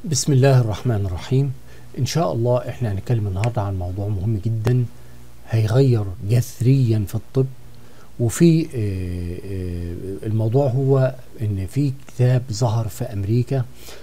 بسم الله الرحمن الرحيم ان شاء الله احنا هنتكلم النهارده عن موضوع مهم جدا هيغير جذريا في الطب وفي آه، آه، الموضوع هو ان في كتاب ظهر في امريكا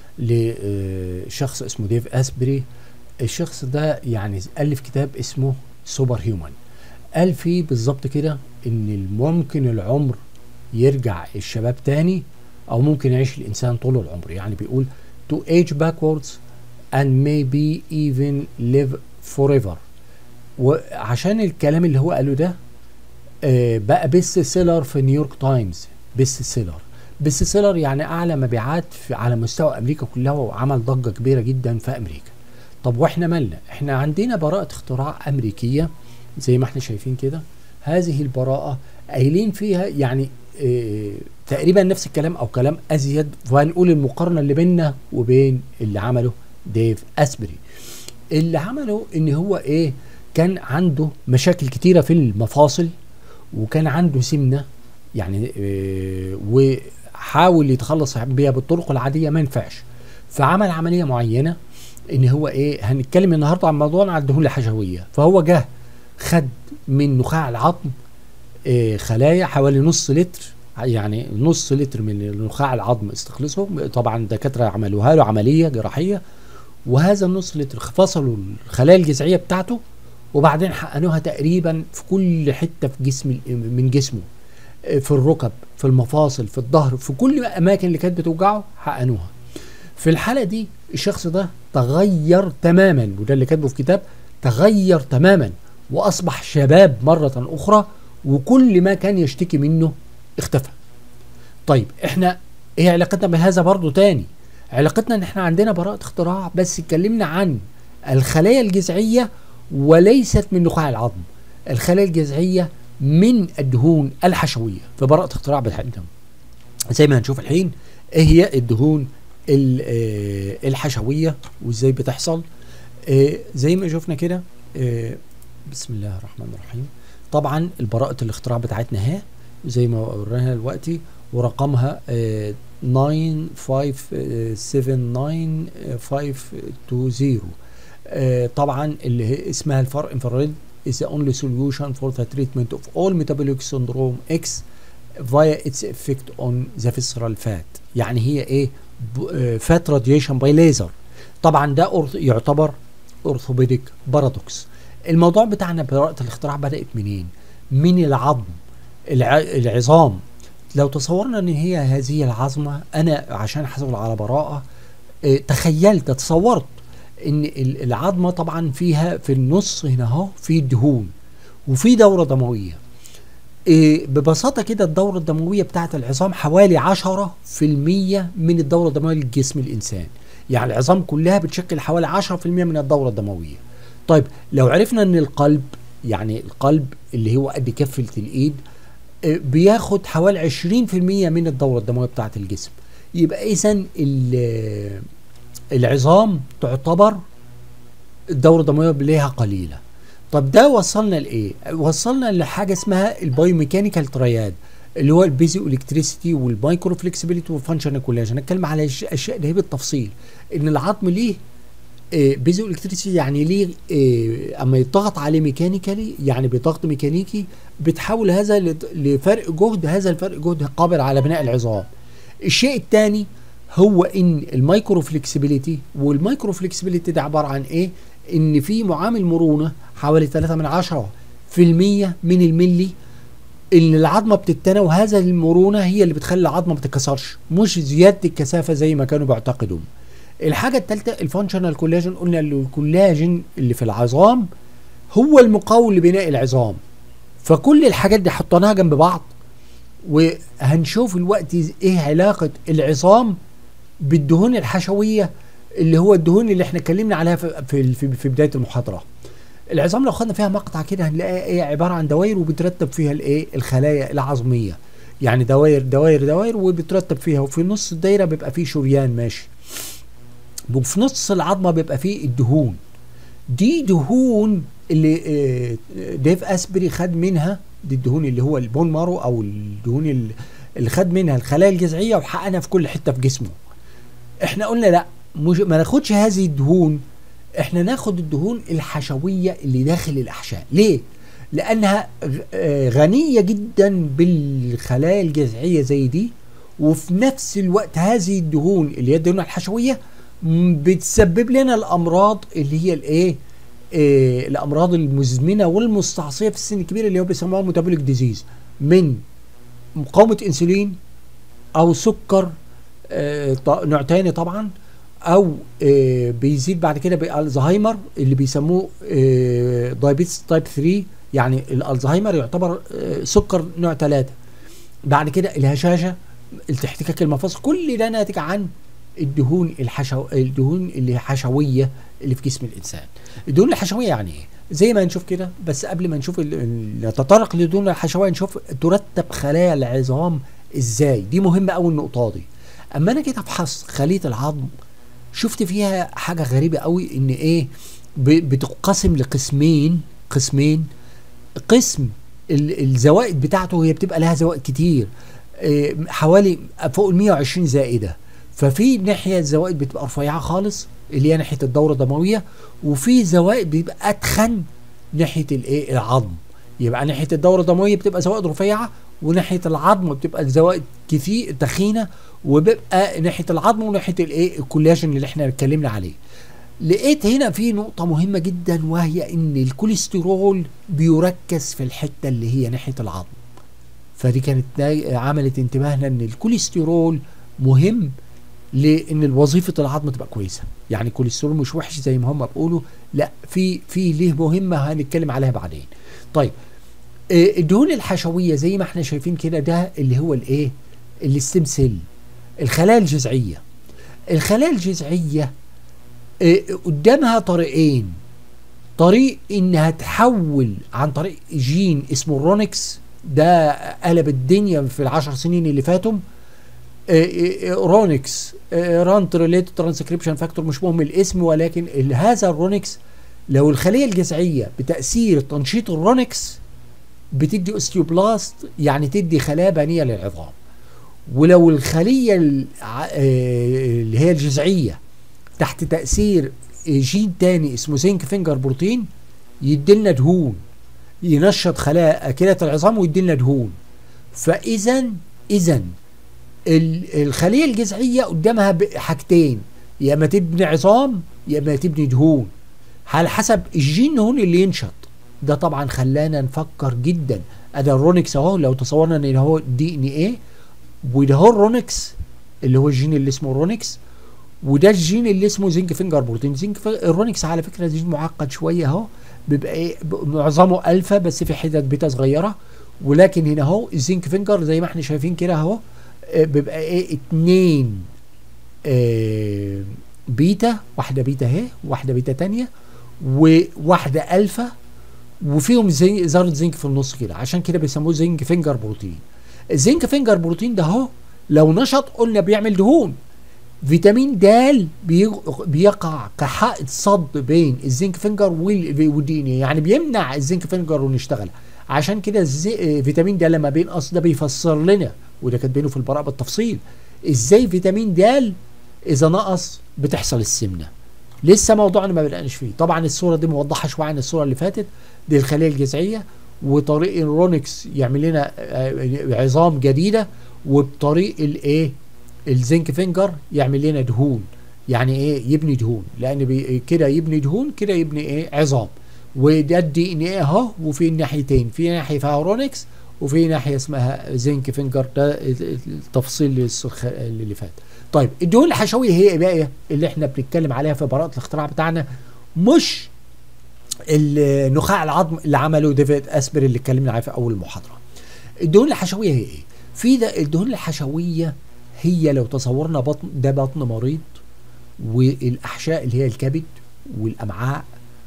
لشخص اسمه ديف اسبري الشخص ده يعني الف كتاب اسمه سوبر هيومن قال فيه بالظبط كده ان ممكن العمر يرجع الشباب تاني او ممكن يعيش الانسان طول العمر يعني بيقول to age backwards and maybe even live forever وعشان الكلام اللي هو قاله ده آه، بقى بيست سيلر في نيويورك تايمز بيست سيلر بيست سيلر يعني اعلى مبيعات في على مستوى امريكا كلها وعمل ضجه كبيره جدا في امريكا طب واحنا مالنا احنا عندنا براءه اختراع امريكيه زي ما احنا شايفين كده هذه البراءه قايلين فيها يعني اه تقريبا نفس الكلام او كلام ازيد وهنقول المقارنه اللي بيننا وبين اللي عمله ديف اسبري اللي عمله ان هو ايه كان عنده مشاكل كتيره في المفاصل وكان عنده سمنه يعني إيه وحاول يتخلص بيها بالطرق العاديه ما ينفعش فعمل عمليه معينه ان هو ايه هنتكلم النهارده عن موضوع عن الدهون الحشويه فهو جه خد من نخاع العظم إيه خلايا حوالي نص لتر يعني نص لتر من نخاع العظم استخلصه طبعا دكاتره عملوها له عمليه جراحيه وهذا النص لتر فصلوا الخلايا الجذعيه بتاعته وبعدين حقنوها تقريبا في كل حته في جسم من جسمه في الركب في المفاصل في الظهر في كل الاماكن اللي كانت بتوجعه حقنوها في الحاله دي الشخص ده تغير تماما وده اللي كاتبه في كتاب تغير تماما واصبح شباب مره اخرى وكل ما كان يشتكي منه اختفى طيب احنا ايه علاقتنا بهذا برضو تاني علاقتنا ان احنا عندنا براءة اختراع بس اتكلمنا عن الخلايا الجذعية وليست من نخاع العظم الخلايا الجذعية من الدهون الحشوية في براءة اختراع بتاعتنا زي ما هنشوف الحين ايه هي الدهون الحشوية وازاي بتحصل اه زي ما شفنا كده اه بسم الله الرحمن الرحيم طبعا البراءة الاختراع بتاعتنا اهي زي ما وريناها دلوقتي ورقمها 9579520 طبعا اللي هي اسمها الفار انفراريد is the only solution for the treatment of all metabolic syndrome X via its effect on the visceral fat يعني هي ايه فات راديشن باي ليزر طبعا ده يعتبر اورثوبيديك بارادوكس الموضوع بتاعنا براءة الاختراع بدأت منين من العظم الع... العظام لو تصورنا ان هي هذه العظمه انا عشان احصل على براءه اه تخيلت تصورت ان العظمه طبعا فيها في النص هنا اهو في دهون وفي دوره دمويه اه ببساطه كده الدوره الدمويه بتاعت العظام حوالي 10% من الدوره الدمويه لجسم الانسان يعني العظام كلها بتشكل حوالي 10% من الدوره الدمويه طيب لو عرفنا ان القلب يعني القلب اللي هو قد كفه الايد بياخد حوالي 20% من الدورة الدموية بتاعة الجسم يبقى إذا العظام تعتبر الدورة الدموية ليها قليلة طب ده وصلنا لإيه؟ وصلنا لحاجة اسمها البايوميكانيكال ترياد اللي هو البيزي الكتريسيتي والمايكرو فلكسبيليتي والفانكشن كولاجين هنتكلم على الاشياء دي بالتفصيل ان العظم ليه بيزو الكتريسيتي يعني ليه إيه اما يضغط عليه ميكانيكالي يعني بضغط ميكانيكي بتحول هذا لفرق جهد هذا الفرق جهد قابل على بناء العظام الشيء الثاني هو ان المايكرو فلكسبيليتي والمايكرو فلكسبيليتي ده عباره عن ايه ان في معامل مرونه حوالي 3 من 10 في المية من الملي ان العظمه بتتنى وهذا المرونه هي اللي بتخلي العظمه ما تتكسرش مش زياده الكثافه زي ما كانوا بيعتقدوا الحاجه الثالثه الفانكشنال كولاجين قلنا ان الكولاجين اللي في العظام هو المقاول لبناء العظام فكل الحاجات دي حطيناها جنب بعض وهنشوف الوقت ايه علاقه العظام بالدهون الحشويه اللي هو الدهون اللي احنا اتكلمنا عليها في في, في بدايه المحاضره العظام لو خدنا فيها مقطع كده هنلاقيها ايه عباره عن دوائر وبترتب فيها الايه الخلايا العظميه يعني دوائر دوائر دوائر وبترتب فيها وفي نص الدايره بيبقى فيه شريان ماشي وفي نص العظمه بيبقى فيه الدهون دي دهون اللي ديف اسبري خد منها دي الدهون اللي هو البون مارو او الدهون اللي خد منها الخلايا الجذعيه وحقنها في كل حته في جسمه احنا قلنا لا مش ما ناخدش هذه الدهون احنا ناخد الدهون الحشويه اللي داخل الاحشاء ليه لانها غ- آه، غنيه جدا بالخلايا الجذعيه زي دي وفي نفس الوقت هذه الدهون اللي هي الدهون الحشويه م- بتسبب لنا الامراض اللي هي الايه آه، الامراض المزمنه والمستعصيه في السن الكبير اللي هو بيسموها ميتابوليك ديزيز من مقاومه انسولين او سكر آه، ط- نوع تاني طبعا او آه، بيزيد بعد كده بالزهايمر اللي بيسموه دايبيتس تايب 3 يعني الالزهايمر يعتبر آه، سكر نوع 3 بعد كده الهشاشه الاحتكاك المفاصل كل ده ناتج عن الدهون الحشو الدهون اللي حشويه اللي في جسم الانسان الدهون الحشويه يعني ايه زي ما نشوف كده بس قبل ما نشوف ال- ال- نتطرق للدهون الحشويه نشوف ترتب خلايا العظام ازاي دي مهمه قوي النقطه دي اما انا جيت افحص خليه العظم شفت فيها حاجه غريبه قوي ان ايه ب- بتقسم لقسمين قسمين قسم ال- الزوائد بتاعته هي بتبقى لها زوائد كتير إيه، حوالي فوق ال 120 زائده ففي ناحيه الزوائد بتبقى رفيعه خالص اللي هي ناحيه الدوره الدمويه وفي زوائد بيبقى اتخن ناحيه الايه العظم يبقى ناحيه الدوره الدمويه بتبقى زوائد رفيعه وناحيه العظم بتبقى الزوائد كتير تخينه وبيبقى ناحيه العظم وناحيه الايه الكولاجين اللي احنا اتكلمنا عليه لقيت هنا في نقطة مهمة جدا وهي ان الكوليسترول بيركز في الحتة اللي هي ناحية العظم فدي كانت دا- عملت انتباهنا ان الكوليسترول مهم لان وظيفة العظم تبقى كويسة يعني الكوليسترول مش وحش زي ما هم بيقولوا لا في في ليه مهمة هنتكلم عليها بعدين طيب آه، الدهون الحشوية زي ما احنا شايفين كده ده اللي هو الايه الستيم سيل الخلايا الجذعية الخلايا الجذعية آه، قدامها طريقين طريق انها تحول عن طريق جين اسمه الرونكس ده قلب الدنيا في العشر سنين اللي فاتوا آه، آه، رونكس رانت ريليتد ترانسكريبشن فاكتور مش مهم الاسم ولكن ال- هذا الرونكس لو الخليه الجذعيه بتاثير تنشيط الرونكس بتدي اوستيوبلاست يعني تدي خلايا بنيه للعظام ولو الخليه الع- آه، اللي هي الجذعيه تحت تاثير جين تاني اسمه زنك فينجر بروتين يديلنا دهون ينشط خلايا اكله العظام ويديلنا دهون فاذا اذا ال- الخليه الجذعيه قدامها ب- حاجتين يا اما تبني عظام يا اما تبني دهون على حسب الجين هون اللي ينشط ده طبعا خلانا نفكر جدا ادي الرونكس اهو لو تصورنا ان هو دي ان ايه وده هو الرونكس اللي هو الجين اللي اسمه الرونكس وده الجين اللي اسمه زنك فينجر بروتين زنك ف... الرونكس على فكره جين معقد شويه اهو بيبقى ايه ب- معظمه الفا بس في حتت بيتا صغيره ولكن هنا اهو الزنك فينجر زي ما احنا شايفين كده اهو آه، بيبقى ايه اتنين آه بيتا واحده بيتا اهي واحده بيتا تانية وواحده الفا وفيهم زي ذره زنك في النص كده عشان كده بيسموه زنك فينجر بروتين الزنك فينجر بروتين ده اهو لو نشط قلنا بيعمل دهون فيتامين د بيغ- بيقع كحائط صد بين الزنك فينجر وال- والدي ان إيه. يعني بيمنع الزنك فينجر انه يشتغل عشان كده الزي- آه، فيتامين د لما بينقص ده بيفسر لنا وده كاتبينه في البراءه بالتفصيل ازاي فيتامين د اذا نقص بتحصل السمنه لسه موضوعنا ما بدأناش فيه طبعا الصوره دي موضحه شويه عن الصوره اللي فاتت دي الخليه الجذعيه وطريق الرونكس يعمل لنا آه، عظام جديده وبطريق الايه الزنك فينجر يعمل لنا دهون يعني ايه يبني دهون لان بي كده يبني دهون كده يبني ايه عظام وده الدي ان ايه اهو وفي الناحيتين في ناحيه فيها رونكس وفي ناحيه اسمها زنك فينجر ده التفصيل السخ- اللي فات طيب الدهون الحشويه هي ايه بقى اللي احنا بنتكلم عليها في براءه الاختراع بتاعنا مش النخاع العظم اللي عمله ديفيد اسبر اللي اتكلمنا عليه في اول المحاضره الدهون الحشويه هي ايه في ده الدهون الحشويه هي لو تصورنا بطن ده بطن مريض والاحشاء اللي هي الكبد والامعاء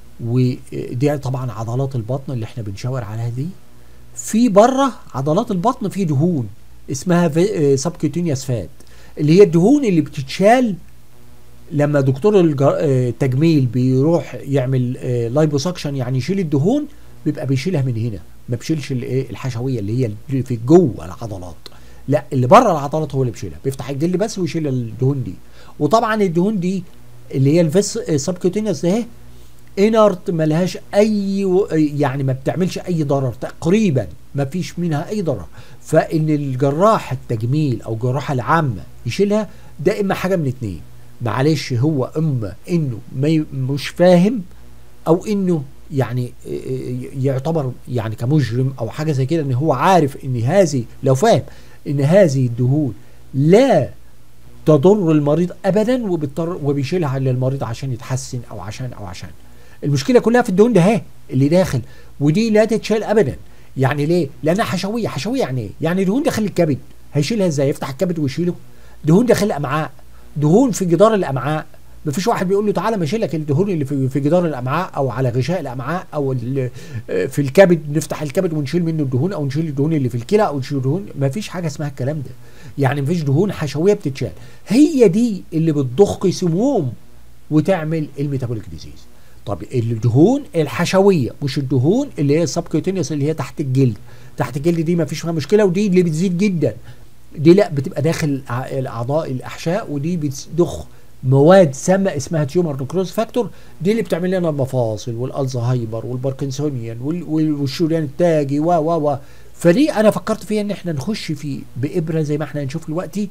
ودي طبعا عضلات البطن اللي احنا بنشاور عليها دي في بره عضلات البطن في دهون اسمها سبكيوتينيوس فات اللي هي الدهون اللي بتتشال لما دكتور الج- آه، التجميل بيروح يعمل لايبوسكشن يعني يشيل الدهون بيبقى بيشيلها من هنا ما بيشيلش الايه الحشويه اللي هي اللي في جوه العضلات لا اللي بره العضلات هو اللي بيشيلها بيفتح الجلد بس ويشيل الدهون دي وطبعا الدهون دي اللي هي الفيس سبكوتينيوس ده انرت ملهاش اي و- يعني ما بتعملش اي ضرر تقريبا ما فيش منها اي ضرر فان الجراح التجميل او الجراحه العامه يشيلها ده اما حاجه من اتنين معلش هو اما انه ما ي- مش فاهم او انه يعني يعتبر يعني كمجرم او حاجه زي كده ان هو عارف ان هذه لو فاهم ان هذه الدهون لا تضر المريض ابدا وبيضطر وبيشيلها للمريض عشان يتحسن او عشان او عشان المشكله كلها في الدهون ده اهي اللي داخل ودي لا تتشال ابدا يعني ليه لانها حشويه حشويه يعني ايه يعني دهون داخل الكبد هيشيلها ازاي يفتح الكبد ويشيله دهون داخل الامعاء دهون في جدار الامعاء مفيش واحد بيقول له تعالى ماشي لك الدهون اللي في في جدار الامعاء او على غشاء الامعاء او ال- في الكبد نفتح الكبد ونشيل منه الدهون او نشيل الدهون اللي في الكلى او نشيل دهون مفيش حاجه اسمها الكلام ده يعني مفيش دهون حشويه بتتشال هي دي اللي بتضخ سموم وتعمل الميتابوليك ديزيز طب الدهون الحشويه مش الدهون اللي هي السبكيوتينيوس اللي هي تحت الجلد تحت الجلد دي مفيش فيها مشكله ودي اللي بتزيد جدا دي لا بتبقى داخل الأع- الاعضاء الاحشاء ودي بتضخ مواد سامه اسمها تيومر نكروز فاكتور دي اللي بتعمل لنا المفاصل والالزهايمر والباركنسونيان وال- وال- والشريان التاجي و و و فدي انا فكرت فيها ان احنا نخش في بابره زي ما احنا هنشوف دلوقتي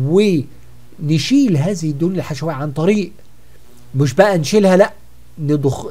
ونشيل هذه الدهون الحشويه عن طريق مش بقى نشيلها لا نضخ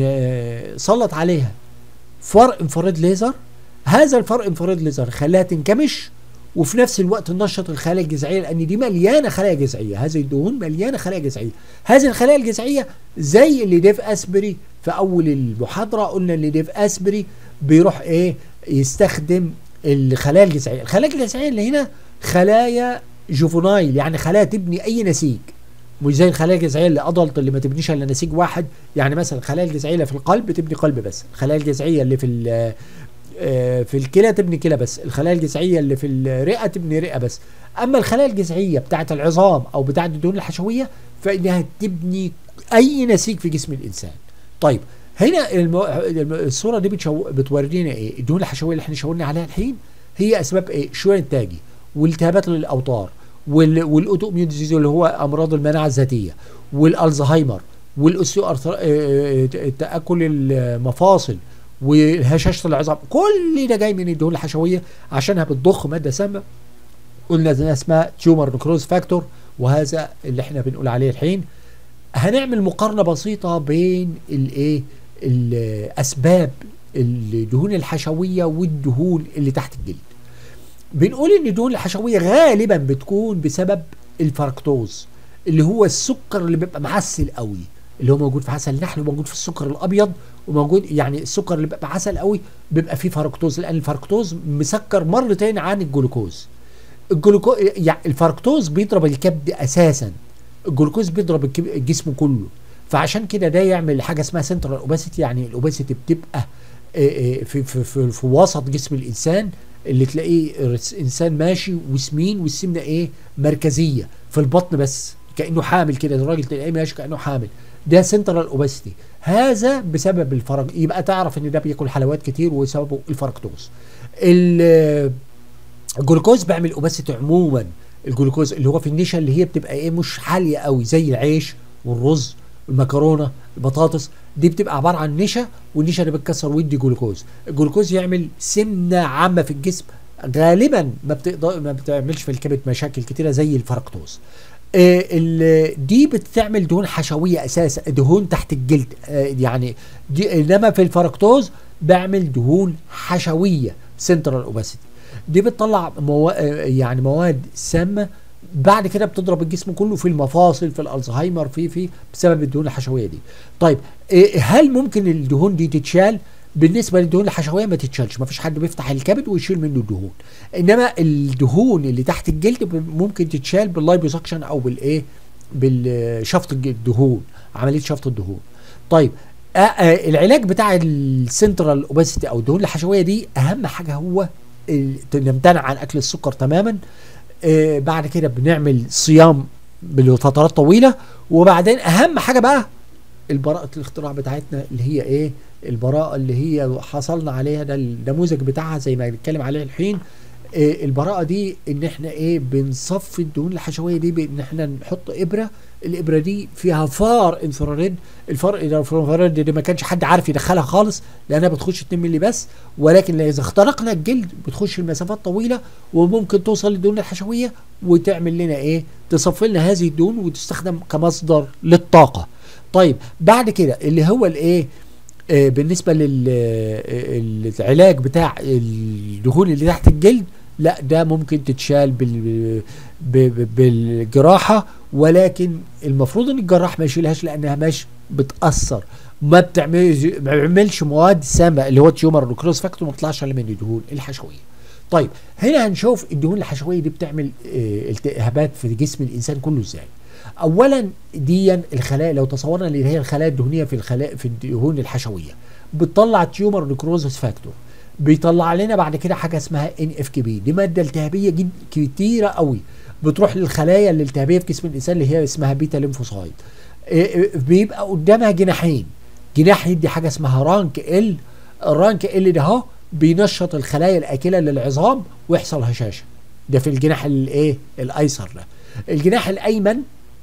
ن- نسلط عليها فرق انفراد ليزر هذا الفرق انفراد ليزر خلاها تنكمش وفي نفس الوقت ننشط الخلايا الجذعيه لان دي مليانه خلايا جذعيه هذه الدهون مليانه خلايا جذعيه هذه الخلايا الجذعيه زي اللي ديف اسبري في اول المحاضره قلنا اللي ديف اسبري بيروح ايه يستخدم الخلايا الجذعيه الخلايا الجذعيه اللي هنا خلايا جوفونايل يعني خلايا تبني اي نسيج مش زي الخلايا الجذعيه اللي ادلت اللي ما تبنيش الا نسيج واحد يعني مثلا الخلايا الجذعيه اللي في القلب تبني قلب بس الخلايا الجذعيه اللي في ال- آه، في الكلى تبني كلى بس الخلايا الجذعيه اللي في الرئه تبني رئه بس اما الخلايا الجذعيه بتاعه العظام او بتاعه الدهون الحشويه فانها تبني اي نسيج في جسم الانسان طيب هنا المو... الم- الصوره دي بتشو... بتورينا ايه الدهون الحشويه اللي احنا شاورنا عليها الحين هي اسباب ايه شويه التاجي والتهابات للاوتار وال... والاوتو اميون ديزيز اللي هو امراض المناعه الذاتيه والالزهايمر والاوستيو أرثر... آه، آه، تاكل المفاصل وهشاشه العظام كل ده جاي من الدهون الحشويه عشانها بتضخ ماده سامه قلنا إنها اسمها تيومر نكروز فاكتور وهذا اللي احنا بنقول عليه الحين هنعمل مقارنه بسيطه بين الايه الاسباب الدهون الحشويه والدهون اللي تحت الجلد بنقول ان الدهون الحشويه غالبا بتكون بسبب الفركتوز اللي هو السكر اللي بيبقى معسل قوي اللي هو موجود في عسل النحل وموجود في السكر الابيض وموجود يعني السكر اللي بيبقى عسل قوي بيبقى فيه فركتوز لان الفركتوز مسكر مرتين عن الجلوكوز الجلوكوز يعني الفركتوز بيضرب الكبد اساسا الجلوكوز بيضرب الكب- الجسم كله فعشان كده ده يعمل حاجه اسمها سنترال اوباسيتي يعني الاوباسيتي بتبقى آه، آه، في, في, في, في وسط جسم الانسان اللي تلاقيه الرس- انسان ماشي وسمين والسمنه ايه مركزيه في البطن بس كانه حامل كده الراجل تلاقيه ماشي كانه حامل ده سنترال اوباسيتي هذا بسبب الفرج يبقى تعرف ان ده بياكل حلويات كتير وسببه الفركتوز ال- الجلوكوز بيعمل اوباسيتي عموما الجلوكوز اللي هو في النشا اللي هي بتبقى ايه مش عاليه قوي زي العيش والرز المكرونه البطاطس دي بتبقى عباره عن نشا والنشا اللي بتكسر ويدي جلوكوز الجلوكوز يعمل سمنه عامه في الجسم غالبا ما بتقدر ما بتعملش في الكبد مشاكل كتيره زي الفركتوز آه، ال- دي بتعمل دهون حشويه اساسا دهون تحت الجلد آه، يعني دي انما في الفركتوز بعمل دهون حشويه سنترال اوباسيتي دي بتطلع مو... آه، يعني مواد سامه بعد كده بتضرب الجسم كله في المفاصل في الالزهايمر في في بسبب الدهون الحشويه دي طيب آه، هل ممكن الدهون دي تتشال بالنسبه للدهون الحشويه ما تتشالش ما فيش حد بيفتح الكبد ويشيل منه الدهون انما الدهون اللي تحت الجلد ب- ممكن تتشال باللايبوسكشن او بالايه بالشفط الج- الدهون عمليه شفط الدهون طيب آه آه العلاج بتاع السنترال اوباسيتي او الدهون الحشويه دي اهم حاجه هو ال- نمتنع عن اكل السكر تماما آه بعد كده بنعمل صيام لفترات طويله وبعدين اهم حاجه بقى البراءة الاختراع بتاعتنا اللي هي ايه البراءة اللي هي حصلنا عليها ده النموذج بتاعها زي ما هنتكلم عليه الحين إيه البراءة دي ان احنا ايه بنصفي الدهون الحشوية دي بان احنا نحط ابرة الابره دي فيها فار انفراريد الفار الانفراريد دي ما كانش حد عارف يدخلها خالص لانها بتخش 2 مللي بس ولكن اذا اخترقنا الجلد بتخش لمسافات طويله وممكن توصل للدهون الحشويه وتعمل لنا ايه تصفي لنا هذه الدهون وتستخدم كمصدر للطاقه طيب بعد كده اللي هو الايه آه بالنسبه للعلاج بتاع الدهون اللي تحت الجلد لا ده ممكن تتشال بال بالجراحه ولكن المفروض ان الجراح ما يشيلهاش لانها مش بتاثر ما بتعملش ما بيعملش مواد سامه اللي هو تيومر نكروز فاكتور ما بتطلعش الا من الدهون الحشويه. طيب هنا هنشوف الدهون الحشويه دي بتعمل اه التهابات في جسم الانسان كله ازاي. اولا دي الخلايا لو تصورنا اللي هي الخلايا الدهنيه في الخلايا في الدهون الحشويه بتطلع تيومر نكروزس فاكتور بيطلع لنا بعد كده حاجه اسمها ان اف كي بي دي ماده التهابيه جد كتيره قوي بتروح للخلايا الالتهابيه في جسم الانسان اللي هي اسمها بيتا ليمفوسايت بيبقى قدامها جناحين جناح يدي حاجه اسمها رانك ال الرانك ال ده اهو بينشط الخلايا الاكله للعظام ويحصل هشاشه ده في الجناح الايه الايسر ده الجناح الايمن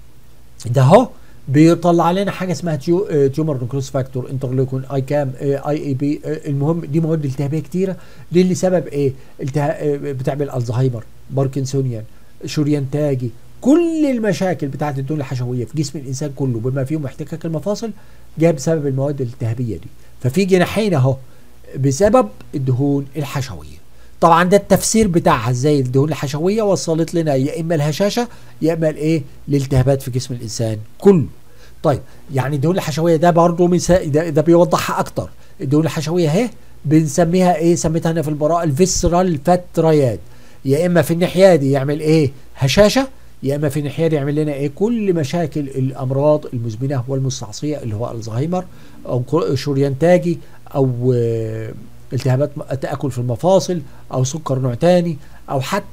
ده اهو بيطلع لنا حاجه اسمها تيو تيومر نكروس فاكتور انترلوكون اي كام اي اي بي المهم دي مواد التهابيه كتيره دي اللي سبب ايه التها... بتعمل الزهايمر باركنسونيان شريان تاجي كل المشاكل بتاعت الدهون الحشويه في جسم الانسان كله بما فيهم احتكاك المفاصل جاء بسبب المواد الالتهابيه دي ففي جناحين اهو بسبب الدهون الحشويه طبعا ده التفسير بتاعها ازاي الدهون الحشويه وصلت لنا يا اما الهشاشه يا اما الايه الالتهابات في جسم الانسان كله طيب يعني الدهون الحشويه ده برضه مسا... ده, ده بيوضحها اكتر الدهون الحشويه اهي بنسميها ايه سميتها انا في البراءه الفيسرال فاترياد يا اما في الناحيه دي يعمل ايه هشاشه يا اما في الناحيه دي يعمل لنا ايه كل مشاكل الامراض المزمنه والمستعصيه اللي هو الزهايمر او شريان تاجي او آه التهابات تاكل في المفاصل او سكر نوع تاني او حتى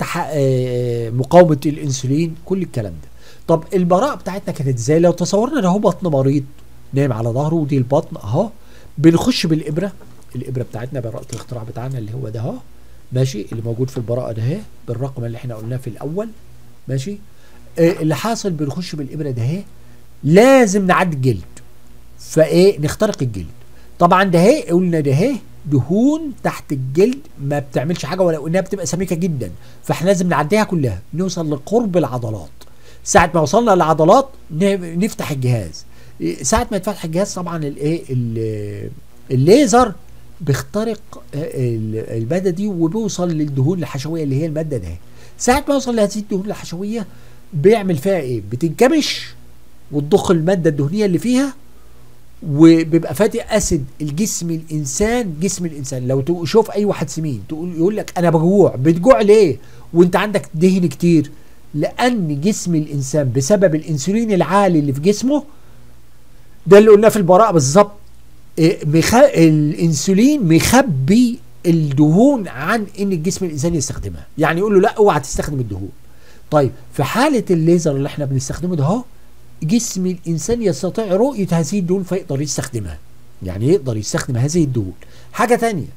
مقاومه الانسولين كل الكلام ده طب البراءه بتاعتنا كانت ازاي لو تصورنا ده هو بطن مريض نايم على ظهره ودي البطن اهو بنخش بالابره الابره بتاعتنا براءه الاختراع بتاعنا اللي هو ده اهو ماشي اللي موجود في البراءه ده اهي بالرقم اللي احنا قلناه في الاول ماشي آه اللي حاصل بنخش بالابره ده اهي لازم نعدي الجلد فايه نخترق الجلد طبعا ده اهي قلنا ده اهي دهون تحت الجلد ما بتعملش حاجه ولو انها بتبقى سميكه جدا فاحنا لازم نعديها كلها نوصل لقرب العضلات ساعه ما وصلنا للعضلات نفتح الجهاز ساعه ما يتفتح الجهاز طبعا الايه الليزر بيخترق الماده دي وبيوصل للدهون الحشويه اللي هي الماده ده ساعه ما يوصل لهذه الدهون الحشويه بيعمل فيها ايه بتنكمش وتضخ الماده الدهنيه اللي فيها وبيبقى فاتي اسيد الجسم الانسان جسم الانسان لو تشوف اي واحد سمين تقول يقول لك انا بجوع بتجوع ليه وانت عندك دهن كتير لان جسم الانسان بسبب الانسولين العالي اللي في جسمه ده اللي قلناه في البراءه بالظبط مخ... الانسولين مخبي الدهون عن ان الجسم الانسان يستخدمها يعني يقول له لا اوعى تستخدم الدهون طيب في حاله الليزر اللي احنا بنستخدمه ده اهو جسم الانسان يستطيع رؤيه هذه الدهون فيقدر يستخدمها يعني يقدر يستخدم هذه الدهون حاجه تانية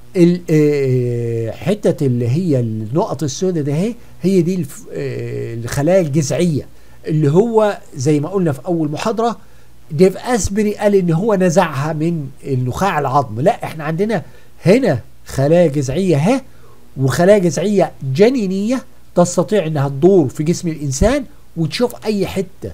حته اللي هي النقط السوداء ده هي هي دي الخلايا الجذعيه اللي هو زي ما قلنا في اول محاضره ديف اسبري قال ان هو نزعها من النخاع العظم لا احنا عندنا هنا خلايا جذعيه ها وخلايا جذعيه جنينيه تستطيع انها تدور في جسم الانسان وتشوف اي حته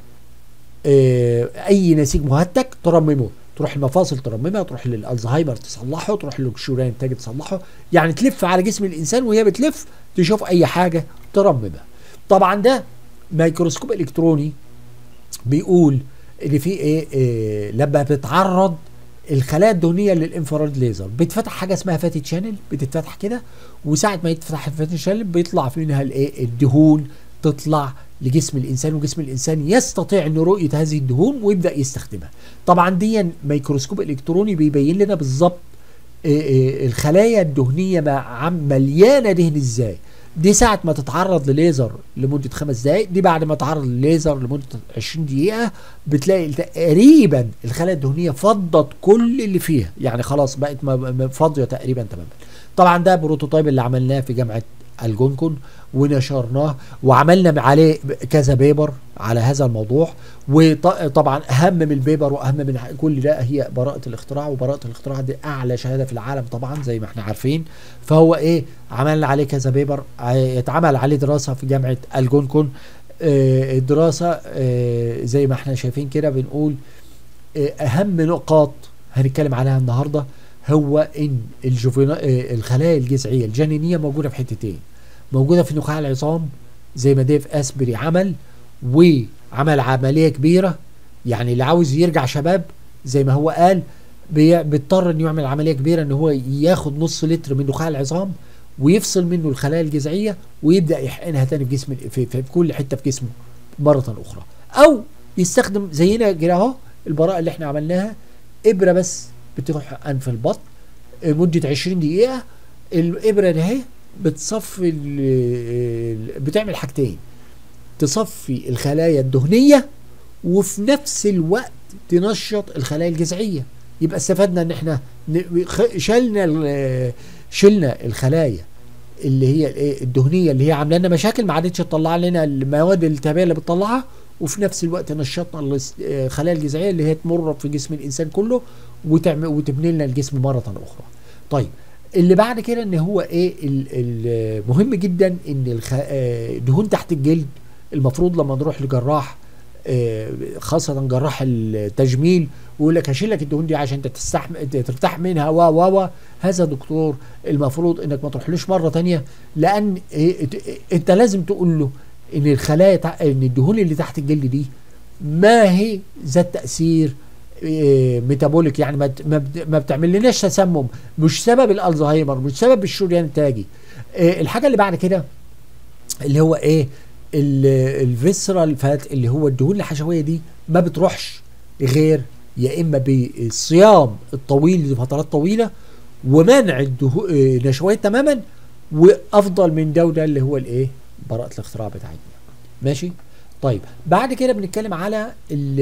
اي نسيج مهتك ترممه تروح المفاصل ترممها تروح للالزهايمر تصلحه تروح للشوران تاجي تصلحه يعني تلف على جسم الانسان وهي بتلف تشوف اي حاجه ترممها طبعا ده ميكروسكوب الكتروني بيقول ان في ايه, إيه لما بتتعرض الخلايا الدهنيه للانفراريد ليزر بتفتح حاجه اسمها فاتي تشانل بتتفتح كده وساعه ما يتفتح الفاتي تشانل بيطلع منها الايه الدهون تطلع لجسم الانسان وجسم الانسان يستطيع ان رؤيه هذه الدهون ويبدا يستخدمها طبعا دي ميكروسكوب الكتروني بيبين لنا بالظبط الخلايا الدهنيه مع مليانه دهن ازاي دي ساعة ما تتعرض لليزر لمدة خمس دقايق دي بعد ما تتعرض لليزر لمدة 20 دقيقة بتلاقي تقريبا الخلايا الدهنية فضت كل اللي فيها يعني خلاص بقت فاضية تقريبا تماما طبعا ده بروتوتايب اللي عملناه في جامعة الجونكون ونشرناه وعملنا عليه كذا بيبر على هذا الموضوع وطبعا اهم من البيبر واهم من كل ده هي براءه الاختراع وبراءه الاختراع دي اعلى شهاده في العالم طبعا زي ما احنا عارفين فهو ايه عملنا عليه كذا بيبر اتعمل عليه دراسه في جامعه الجونكون آه، الدراسه آه، زي ما احنا شايفين كده بنقول آه، اهم نقاط هنتكلم عليها النهارده هو ان الجوفينا آه، الخلايا الجذعيه الجنينيه موجوده في حتتين موجوده في نخاع العظام زي ما ديف اسبري عمل وعمل عمليه كبيره يعني اللي عاوز يرجع شباب زي ما هو قال بي- بيضطر انه يعمل عمليه كبيره ان هو ياخد نص لتر من نخاع العظام ويفصل منه الخلايا الجذعيه ويبدا يحقنها تاني في جسم في, في كل حته في جسمه مره اخرى او يستخدم زينا كده اهو البراءه اللي احنا عملناها ابره بس بتروح انف البطن مده 20 دقيقه الابره دي اهي بتصفي ال- ال- بتعمل حاجتين تصفي الخلايا الدهنيه وفي نفس الوقت تنشط الخلايا الجذعيه يبقى استفدنا ان احنا ن- خ- شلنا ال- شلنا الخلايا اللي هي الايه الدهنيه اللي هي عامله لنا مشاكل ما عادتش تطلع لنا المواد الالتهابيه اللي بتطلعها وفي نفس الوقت نشطنا الاس- آه، الخلايا الجذعيه اللي هي تمر في جسم الانسان كله وتعمل وتبني لنا الجسم مره اخرى. طيب اللي بعد كده ان هو ايه ال- ال- مهم جدا ان الخ... آه، دهون تحت الجلد المفروض لما نروح لجراح آه، خاصة جراح التجميل ويقول لك هشيل لك الدهون دي عشان انت تستحمل ترتاح منها و و و هذا دكتور المفروض انك ما تروحلوش مرة تانية لان إيه إت- انت لازم تقول له ان الخلايا تع- ان الدهون اللي تحت الجلد دي ما هي ذات تأثير إيه، ميتابوليك يعني ما ت- ما بت- ما بتعمل لناش تسمم مش سبب الالزهايمر مش سبب الشريان التاجي إيه، الحاجه اللي بعد كده اللي هو ايه الفيسرال فات اللي هو الدهون الحشويه دي ما بتروحش غير يا اما بالصيام الطويل لفترات طويله ومنع الدهو- آه، نشويات تماما وافضل من ده وده اللي هو الايه براءه الاختراع بتاعتنا ماشي طيب بعد كده بنتكلم على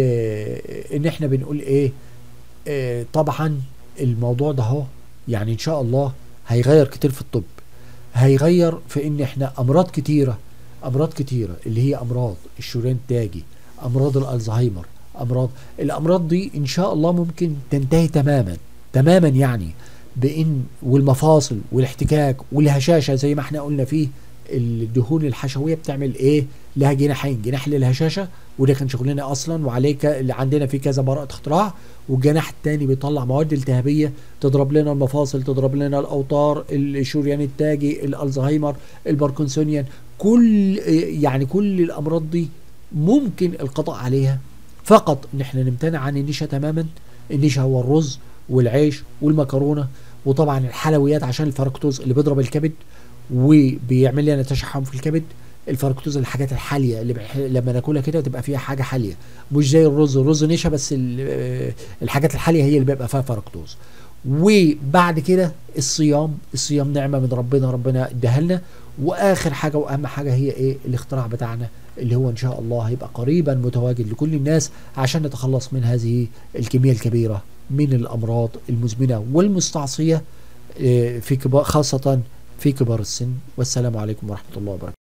ال- ان احنا بنقول ايه آه، طبعا الموضوع ده اهو يعني ان شاء الله هيغير كتير في الطب هيغير في ان احنا امراض كتيره امراض كتيره اللي هي امراض الشريان التاجي امراض الالزهايمر امراض الامراض دي ان شاء الله ممكن تنتهي تماما تماما يعني بان والمفاصل والاحتكاك والهشاشه زي ما احنا قلنا فيه الدهون الحشويه بتعمل ايه لها جناحين جناح للهشاشه وده كان شغلنا اصلا وعليه ك- اللي عندنا فيه كذا براءه اختراع والجناح الثاني بيطلع مواد التهابيه تضرب لنا المفاصل تضرب لنا الاوتار الشريان التاجي الالزهايمر الباركنسونيان كل يعني كل الامراض دي ممكن القضاء عليها فقط ان احنا نمتنع عن النشا تماما النشا هو الرز والعيش والمكرونه وطبعا الحلويات عشان الفركتوز اللي بيضرب الكبد وبيعمل لنا تشحم في الكبد الفركتوز الحاجات الحاليه اللي بح... لما ناكلها كده تبقى فيها حاجه حاليه مش زي الرز الرز نشا بس ال... آه، الحاجات الحاليه هي اللي بيبقى فيها فركتوز وبعد كده الصيام الصيام نعمه من ربنا ربنا اداها لنا واخر حاجه واهم حاجه هي ايه الاختراع بتاعنا اللي هو ان شاء الله هيبقى قريبا متواجد لكل الناس عشان نتخلص من هذه الكميه الكبيره من الامراض المزمنه والمستعصيه آه، في كبار خاصه في كبار السن والسلام عليكم ورحمه الله وبركاته